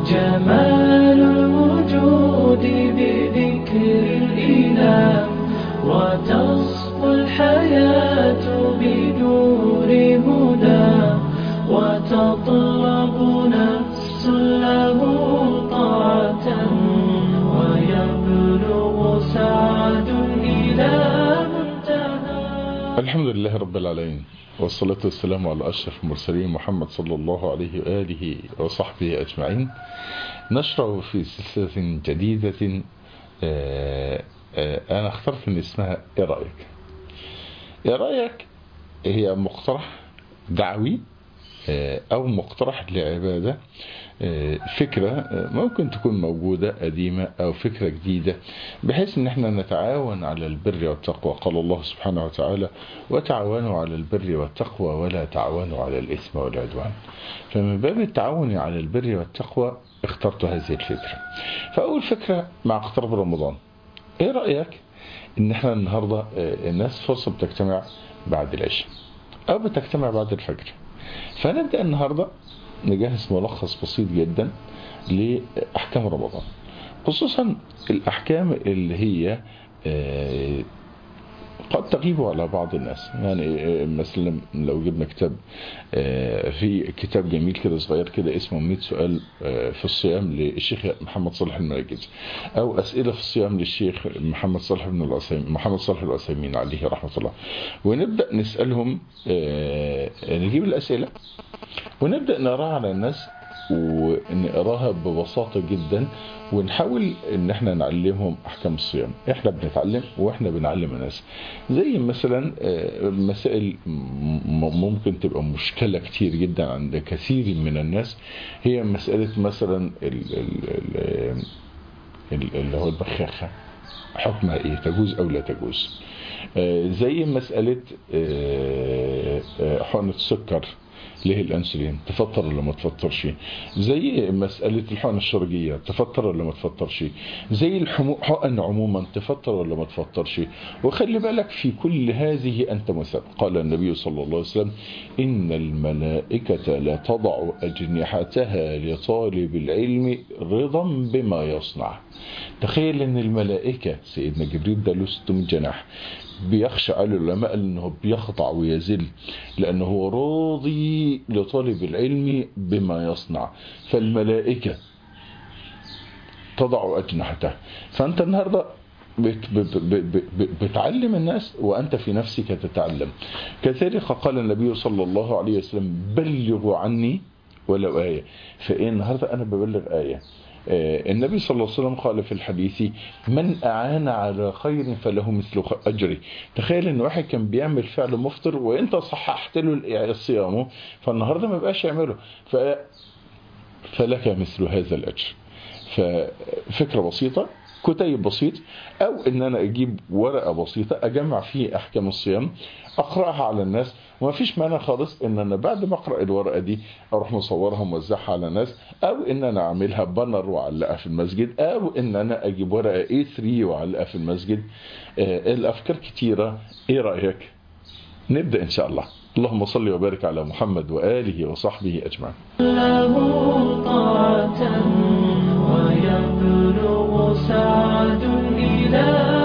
جمال الوجود بذكر الإله وتصفو الحياة بنور هدى وتطلب نفس له طاعة ويبلغ سعد إلى منتهى الحمد لله رب العالمين والصلاة والسلام على أشرف المرسلين محمد صلى الله عليه وآله وصحبه أجمعين نشرع في سلسلة جديدة آه، آه، أنا اخترت من اسمها إيه رأيك إيه رأيك هي مقترح دعوي آه، أو مقترح لعبادة آه، فكرة آه، ممكن تكون موجودة قديمة أو فكرة جديدة بحيث ان احنا نتعاون على البر والتقوى قال الله سبحانه وتعالى وتعاونوا على البر والتقوى ولا تعاونوا على الإثم والعدوان فمن باب التعاون على البر والتقوى اخترت هذه الفكرة فأول فكرة مع اقتراب رمضان ايه رأيك ان احنا النهاردة آه، الناس فرصة بتجتمع بعد العشاء او بتجتمع بعد الفجر فنبدأ النهاردة نجهز ملخص بسيط جدا لأحكام رمضان خصوصا الأحكام اللي هي آه، قد تغيب على بعض الناس يعني آه، مثلا لو جبنا كتاب آه، في كتاب جميل كده صغير كده اسمه 100 سؤال آه، في الصيام للشيخ محمد صالح المراجد او اسئله في الصيام للشيخ محمد صالح بن العثيمين محمد صالح العثيمين عليه رحمه الله ونبدا نسالهم آه، نجيب الاسئله ونبدا نقراها على الناس ونقراها ببساطة جدا ونحاول ان احنا نعلمهم احكام الصيام احنا بنتعلم واحنا بنعلم الناس زي مثلا آه، مسائل م- ممكن تبقى مشكلة كتير جدا عند كثير من الناس هي مسألة مثلا ال- ال- ال- ال- اللي هو البخاخة حكمها ايه تجوز او لا تجوز آه، زي مسألة آه، آه، حقنة السكر ليه الانسولين تفطر ولا ما تفطرش زي مسألة الحقن الشرجية تفطر ولا ما تفطرش زي الحقن عموما تفطر ولا ما تفطرش وخلي بالك في كل هذه أنت مثل قال النبي صلى الله عليه وسلم إن الملائكة لا تضع أجنحتها لطالب العلم رضا بما يصنع تخيل ان الملائكة سيدنا جبريل ده له 600 جناح بيخشى على العلماء انه بيخضع ويذل لانه هو راضي لطالب العلم بما يصنع فالملائكة تضع أجنحتها فأنت النهاردة بت بت بت بت بتعلم الناس وأنت في نفسك تتعلم كذلك قال النبي صلى الله عليه وسلم بلغوا عني ولو آية فإيه النهاردة أنا ببلغ آية آه، النبي صلى الله عليه وسلم قال في الحديث من أعان على خير فله مثل خ- أجري تخيل ان واحد كان بيعمل فعل مفطر وانت صححت له صيامه فالنهارده ما بقاش يعمله ف فلك مثل هذا الأجر ففكرة بسيطة كتيب بسيط او ان انا اجيب ورقة بسيطة اجمع فيه احكام الصيام اقرأها على الناس وما فيش مانع خالص ان انا بعد ما اقرأ الورقة دي اروح مصورها وموزعها على الناس او ان انا اعملها بانر واعلقها في المسجد او ان انا اجيب ورقة A3 واعلقها في المسجد آه الافكار كتيرة ايه رأيك نبدأ ان شاء الله اللهم صل وبارك على محمد وآله وصحبه أجمعين له طاعة ويبلغ سعد إلى